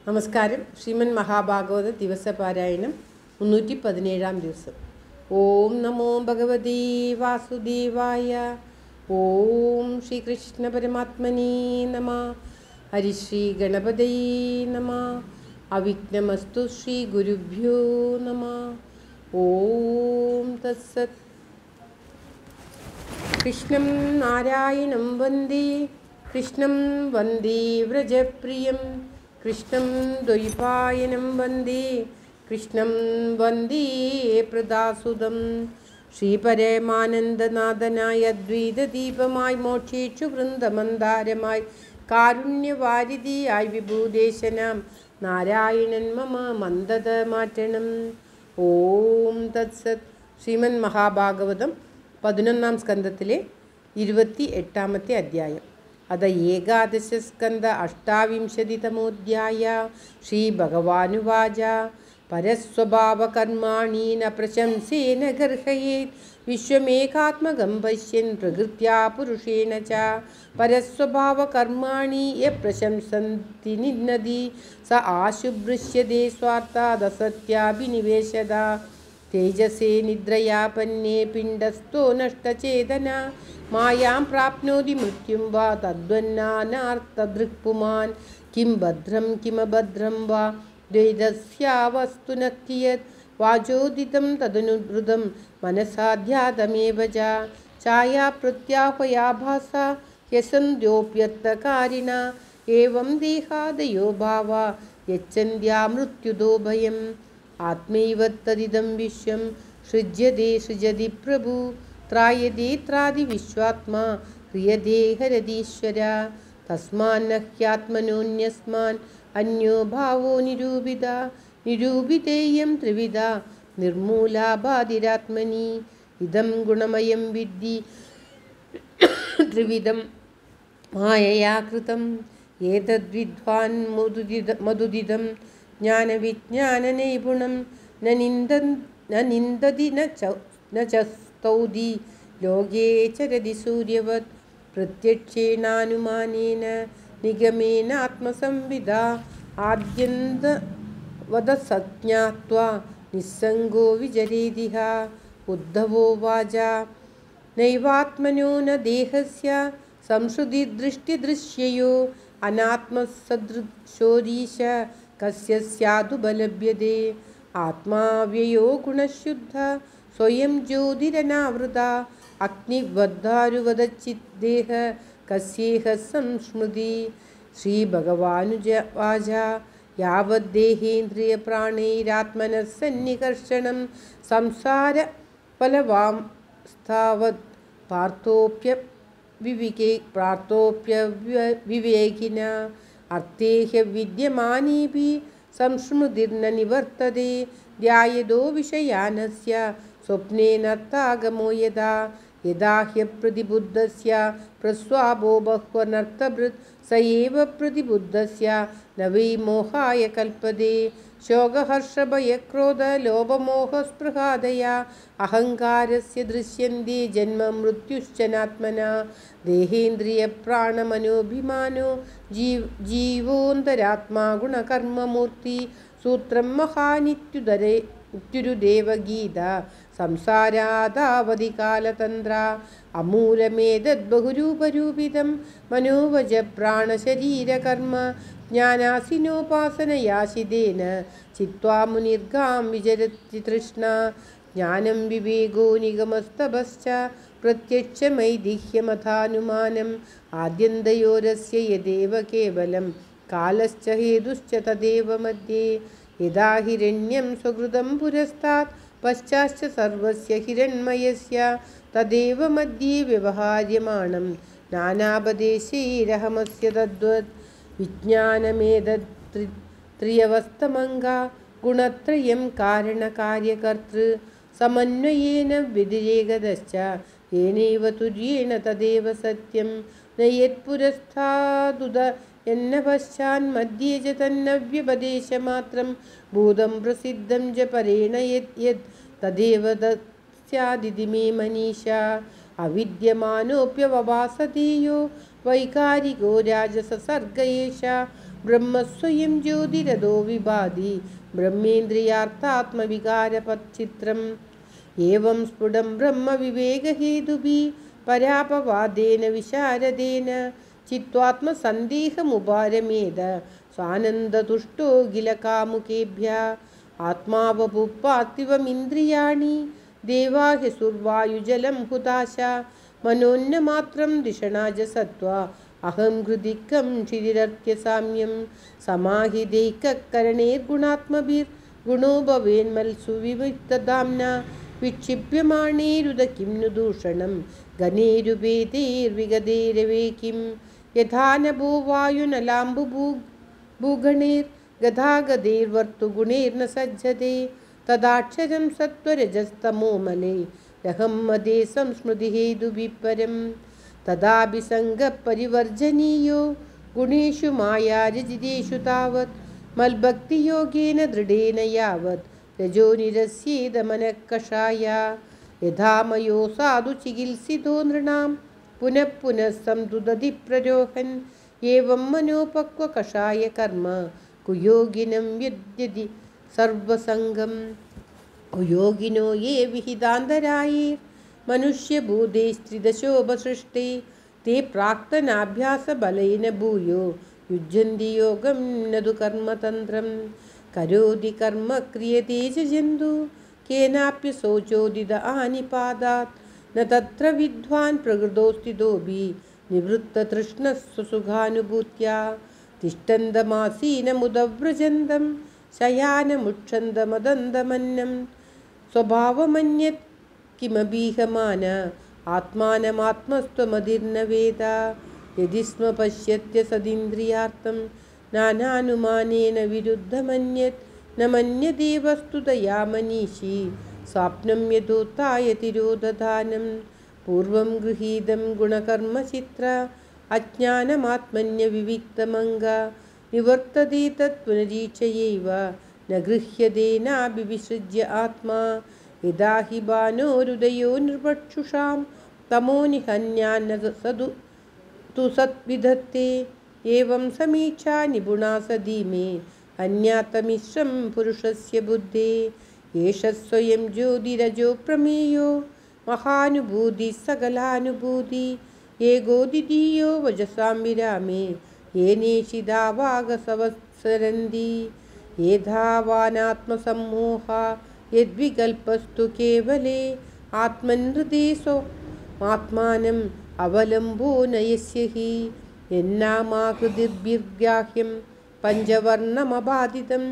നമസ്കാരം ശ്രീമൻ മഹാഭാഗവത ദിവസപാരായണം മുന്നൂറ്റി പതിനേഴാം ദിവസം ഓം നമോ ഭഗവതി വാസുദേവായ ഓം ശ്രീകൃഷ്ണ പരമാത്മനീ നമ ഹരിശ്രീ ഗണപതയേ നമ അവിഘ്നമസ്തു ശ്രീ ഗുരുഭ്യോ നമ ഓം തത്സത് കൃഷ്ണം നാരായണം വന്ദേ കൃഷ്ണം വന്ദേ വ്രജപ്രിയം കൃഷ്ണം ദ്വൈപായനം വന്ദേ കൃഷ്ണം വന്ദേ പ്രദാസുതം ശ്രീപരമാനന്ദനാഥനായ അദ്വൈതദീപമായി മോക്ഷേക്ഷു വൃന്ദമന്ദാരമായി കാരുണ്യവാരിധിയായി വിഭൂദേശനാം നാരായണൻ മമ മന്ദത മാറ്റണം ഓം തത്സത് ശ്രീമൻ മഹാഭാഗവതം പതിനൊന്നാം സ്കന്ധത്തിലെ ഇരുപത്തി എട്ടാമത്തെ അധ്യായം അത ഏകാദശ സ്കന്ധ അഷ്ടാവിംശതിതമോധ്യായ ശ്രീ ഭഗവാനുവാച പരസ്വഭാവകർമാണി ന പ്രശംസേന ഗർഹയേത് വിശ്വമേകാത്മകം പശ്യൻ പ്രകൃത്യാ പുരുഷേണ ച പരസ്വഭാവകർമാണി യ പ്രശംസന്തി നിന്നതി സ ആശുഭൃശ്യതേ സ്വാർത്ഥാദസത്യാഭിനിവേശത തേജസേ നിദ്രയാപന്നേ പിണ്ഡസ്ഥോ നഷ്ടചേതന മായാം പ്രാപ്നോതി മൃത്യും വാ തദ്വന്നാനാർത്ഥദൃക്പുമാൻ കിം ഭദ്രം കിമഭദ്രം വാ ദ്വൈതസ്യാവസ്തു ന കിയത് വാചോദിതം തദനുദ്രുതം മനസാധ്യാതമേവ ച ഛായാ പ്രത്യാഹയാഭാസ യസന്ധ്യോപ്യർത്ഥകാരിണ ഏവം ദേഹാദയോ ഭാവ യച്ഛന്ത്യാ മൃത്യുദോ ഭയം ആത്മൈവ തദിദം വിശ്വം സൃജ്യതേ സൃജതി പ്രഭു ത്രായതേ ത്രാതി വിശ്വാത്മാ ക്രിയതേ ഹരതീശ്വര തസ്മാന്ന ഹ്യാത്മനോന്യസ്മാൻ അന്യോ ഭാവോ നിരൂപിത നിരൂപിതേയം ത്രിവിധ നിർമൂലാബാധിരാത്മനി ഇതം ഗുണമയം വിദ്ധി ത്രിവിധം മായയാ കൃതം ഏതദ്വിദ്വാൻ മധുദിത മധുദിതം ജ്ഞാനവിജ്ഞാനനൈപുണം ന നിന്ദ ന നിന്ദതി ന ച ന ച സ്തൗതി ലോകേ ചരതി സൂര്യവത് പ്രത്യക്ഷേണാനുമാനേന നിഗമേനാത്മസംവിദ ആദ്യന്ത വദസജ്ഞാത്വാ നിസ്സംഗോ വിചരേതിഹ ഉദ്ധവോ വാച നൈവാത്മനോ ന ദേഹസ്യ സംശ്രുതിദൃഷ്ടിദൃശ്യയോ അനാത്മസദൃശോരീശ കസ്യ സ്യാതുപലഭ്യത്തെ ആത്മാവ്യയോ ഗുണശുദ്ധ സ്വയം ജ്യോതിരനാവൃത അഗ്നിവദ്ധാരുവദച്ചിദ്ദേഹ കസ്യേഹ സംസ്മൃതി ശ്രീഭഗവാനുജ വാച യാവദ്ദേഹേന്ദ്രിയപ്രാണൈരാത്മനസ്സന്നികർഷണം സംസാര ഫലവാം സ്ഥാവത് പാർത്ഥോപ്യ വിവികേ പ്രാർത്ഥോപ്യ വിവേകിന അർത്ഥേഹ വിദ്യമാനീഭി സംസ്മൃതിർന നിവർത്തതേ ധ്യായതോ വിഷയാനസ്യ സ്വപ്നേനർത്ഥാഗമോ യഥാ യഥാ ഹ്യപ്രതിബുദ്ധസ്യ പ്രസ്വാപോ ബഹ്വനർത്ഥഭൃത് സ ഏവ പ്രതിബുദ്ധസ്യ ന വൈ മോഹായ കൽപ്പതേ ശോകഹർഷഭയക്രോധലോഭമോഹസ്പൃഹാദയ അഹങ്കാരസ്യ ദൃശ്യന്തി ജന്മ മൃത്യുശ്ചനാത്മന ദേഹേന്ദ്രിയപ്രാണമനോഭിമാനോ ജീവ് ജീവോന്തരാത്മാ ഗുണകർമ്മമൂർത്തി സൂത്രം മഹാനിത്യുദരേ നിത്യുരുദേവഗീത സംസാരാതാവധി കാലതന്ത്ര അമൂലമേതദ്ബഹുരൂപരൂപിതം മനോവജ പ്രാണശരീരകർമ്മ ജ്ഞാനാസിനോപാസനയാശിതേന ചിത്വാ മുനിർഗാം വിചരത്തി തൃഷ്ണ ജ്ഞാനം വിവേകോ നിഗമസ്തപശ്ച പ്രത്യക്ഷമൈതിഹ്യമഥാനുമാനം ആദ്യന്തയോരസ്യ യദേവ കേവലം കാലശ്ച ഹേതുശ്ച തദേവ മധ്യേ യഥാ ഹിരണ്യം സ്വകൃതം പുരസ്താത് പശ്ചാശ്ച സർവസ്യ ഹിരൺമയസ്യ തദേവ മധ്യേ വ്യവഹാര്യമാണം നാനാപദേശൈരഹമസ്യ തദ്വത് വിജ്ഞാനമേതത്രി ത്രിയവസ്തമംഗ ഗുണത്രയം കാരണകാര്യകർത്തൃ സമന്വയേന വ്യതിരേകതശ്ച ഏനൈവ തുര്യേണ തദേവ സത്യം നയത്പുരസ്ഥാതുത എന്ന പശ്ചാന്മധ്യേ ച തന്നവ്യപദേശമാത്രം ഭൂതം പ്രസിദ്ധം ച പരേണ യത് യത് തദേവ തസ്യാദിതി മേ മനീഷ അവിദ്യമാനോപ്യവഭാസതീയോ വൈകാരികോ രാജസസർഗ ഏഷ ബ്രഹ്മസ്വയം ജ്യോതിരഥോ വിഭാതി ബ്രഹ്മേന്ദ്രിയാർത്ഥാത്മവികാരപച്ചിത്രം ഏവം സ്ഫുടം ബ്രഹ്മവിവേകഹേതുഭി പരാപവാദേന വിശാരദേന ചിത്വാത്മസന്ദേഹമുപാരമേത സ്വാനന്ദതുഷ്ടോ കില കാമുകേഭ്യ ആത്മാവപുപ്പാത്തിവമിന്ദ്രിയാണി ദേവാഹ്യസുർവായുജലം ഹുതാശ മനോന്നമാത്രം ദിഷണാജ സത്വ അഹം ഹൃദിക്കം ക്ഷിതിരർക്യസാമ്യം സമാഹിതൈക്കരണേർഗുണാത്മഭിർ ഗുണോ ഭവേന്മൽസുവിവിക്തദാംന വിക്ഷിപ്യമാണേരുത കിം नु ദൂഷണം ഗണേരുപേതേർവിഗതേരവേ കിം യഥാ നഭോ വായുനലാംബുഭൂ ഭൂഗണേർ ഗതാഗതേർവർത്തുഗുണേർന സജ്ജതേ തദാക്ഷരം സത്വരജസ്തമോമലേ രഹം മദേ സംസ്മൃതിഹേതുവിപരം തദാപി സംഗപരിവർജനീയോ ഗുണേഷു മായാരജിതേഷു താവത് മൽഭക്തിയോഗേന ദൃഢേന യാവത് രജോ നിരസ്യേതമനക്കഷായ യഥാമയോ സാധു ചികിത്സിതോ നൃണാം പുനഃ പുനഃ സംതുദതി പ്രരോഹൻ ഏവം മനോപക്വകഷായ കർമ്മ കുയോഗിനം യദ്യതി സർവസംഗം കുയോഗിനോ യേ വിഹിതാന്തരായേ മനുഷ്യഭൂതേ സ്ത്രിദശോപസൃഷ്ടി ते प्राक्तनाभ्यासबलेन भूयो युज्यन्ति योगं न तु कर्मतन्त्रं करोति कर्म क्रियते च जन्तु केनाप्यशोचोदित आनिपादात् न तत्र विद्वान् प्रकृतोऽस्तितोऽपि निवृत्ततृष्णस्वसुखानुभूत्या तिष्ठन्तमासीनमुदव्रजन्तं शयानमुक्षन्तमदन्तमन्नं स्वभावमन्यत् किमबीहमान आत्मानमात्मस्त्वमधिर्न वेद यदि स्म पश्यत्य सदिन्द्रियार्थं नानानुमानेन विरुद्धमन्यत् न मन्यते वस्तुतया मनीषी स्वाप्नं यथोत्थाय तिरोदधानं पूर्वं गृहीतं गुणकर्मचित्र अज्ञानमात्मन्यविविक्तमङ्ग निवर्तते तत् पुनरीक्षयैव न गृह्यते नाभिविसृज्य आत्मा यदा हि बाणोरुदयो नृपक्षुषां तमो निहन्यान्न सदु तु सद्विधत्ते एवं समीक्षा निपुणा सदी मे अन्यातमिश्रं पुरुषस्य बुद्धे एष स्वयं ज्योतिरजो प्रमेयो महानुभूतिः सकलानुभूति एगो द्वितीयो वजसां विरामे येनेशिदा वागसवत्सरन्ति येधावानात्मसम्मोहा यद्विकल्पस्तु केवले आत्मनृते स्वमात्मानम् अवलम्बो न यस्य हि यन्नामाकृतिर्भिर्ग्राह्यं पञ्चवर्णमबाधितं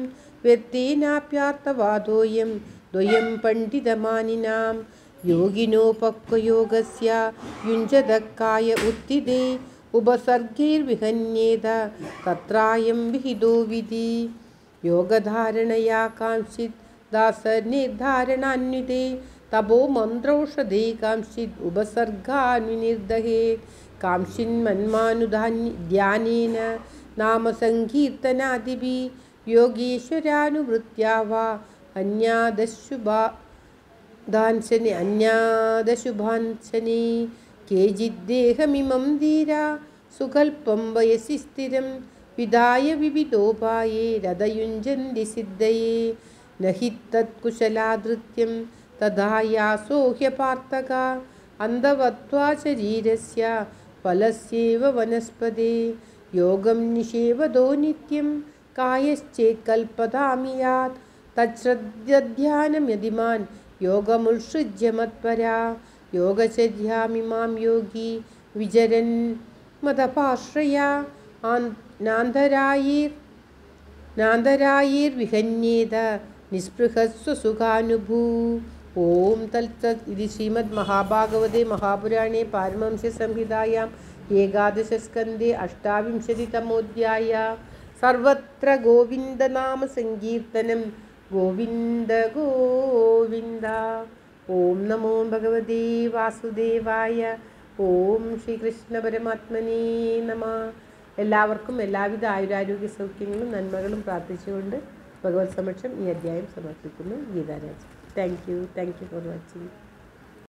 व्यक्तेनाप्यार्थवादोऽयं द्वयं पण्डितमानिनां योगिनोपक्वयोगस्य युञ्जदक्काय उत्थिते उपसर्गैर्विहन्येत तत्रायं विहितो विधि योगधारणया कांश्चित् दासनिर्धारणान्विते तपो मन्त्रौषधे कांश्चित् उपसर्गान्विनिर्दहे कांश्चिन्मन्मानुधान्य ध्यानेन नामसङ्कीर्तनादिभिः योगीश्वरानुवृत्त्या वा अन्यादशुभा दांशने अन्यादशुभांशने केचिद्देहमिमं धीरा सुकल्पं वयसि स्थिरं विधाय विविधोपाये रदयुञ्जन्ति सिद्धये न हि तत्कुशलाधृत्यं तदा यासो ह्यपार्थका अन्धवत्वा शरीरस्य फलस्येव वनस्पते योगं निषेवदो नित्यं कायश्चेत् कल्पतामि यात् तच्छ्रद्ध्यानं यदिमान् योगमुत्सृज्य मत्परा योगचर्यामिमां योगी विचरन् मदपाश्रया नान्तरायैर् നാന്തരായീർവിഹന്യേത നിസ്പൃഹസ്വസുഖാനുഭൂ ഓം തൽത്തത് ഇത് ശ്രീമദ് മഹാഭാഗവതേ മഹാപുരാണേ പാരമംസ്യസംഹിതായാം ഏകാദശസ്കന്ധേ അഷ്ടാവിംശതിതമോധ്യായ സർവത്ര ഗോവിന്ദനാമസങ്കീർത്തനം ഗോവിന്ദ ഗോവിന്ദ ഓം നമോ ഭഗവതേ വാസുദേവായ ഓം ശ്രീകൃഷ്ണ പരമാത്മനേ നമ എല്ലാവർക്കും എല്ലാവിധ ആയുരാരോഗ്യ സൗഖ്യങ്ങളും നന്മകളും പ്രാർത്ഥിച്ചുകൊണ്ട് ഭഗവത് സമക്ഷം ഈ അധ്യായം സമർപ്പിക്കുന്നു Geetharaj thank you thank you for watching